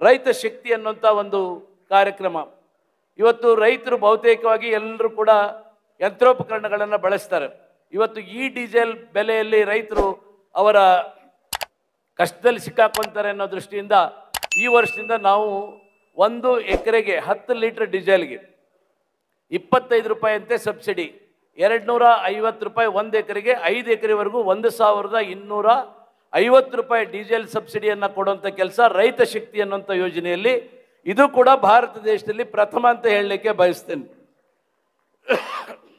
ರೈತ ಶಕ್ತಿ ಅನ್ನುವಂಥ ಒಂದು ಕಾರ್ಯಕ್ರಮ ಇವತ್ತು ರೈತರು ಬಹುತೇಕವಾಗಿ ಎಲ್ಲರೂ ಕೂಡ ಯಂತ್ರೋಪಕರಣಗಳನ್ನು ಬಳಸ್ತಾರೆ ಇವತ್ತು ಈ ಡೀಸೆಲ್ ಬೆಲೆಯಲ್ಲಿ ರೈತರು ಅವರ ಕಷ್ಟದಲ್ಲಿ ಸಿಕ್ಕಾಕೊಂತಾರೆ ಅನ್ನೋ ದೃಷ್ಟಿಯಿಂದ ಈ ವರ್ಷದಿಂದ ನಾವು ಒಂದು ಎಕರೆಗೆ ಹತ್ತು ಲೀಟರ್ ಡೀಸೆಲ್ಗೆ ಇಪ್ಪತ್ತೈದು ರೂಪಾಯಿ ಅಂತೆ ಸಬ್ಸಿಡಿ ಎರಡು ನೂರ ಐವತ್ತು ರೂಪಾಯಿ ಒಂದು ಎಕರೆಗೆ ಐದು ಎಕರೆವರೆಗೂ ಒಂದು ಸಾವಿರದ ಇನ್ನೂರ ಐವತ್ತು ರೂಪಾಯಿ ಡೀಸೆಲ್ ಸಬ್ಸಿಡಿಯನ್ನು ಕೊಡುವಂಥ ಕೆಲಸ ರೈತ ಶಕ್ತಿ ಅನ್ನುವಂಥ ಯೋಜನೆಯಲ್ಲಿ ಇದು ಕೂಡ ಭಾರತ ದೇಶದಲ್ಲಿ ಪ್ರಥಮ ಅಂತ ಹೇಳಲಿಕ್ಕೆ ಬಯಸ್ತೇನೆ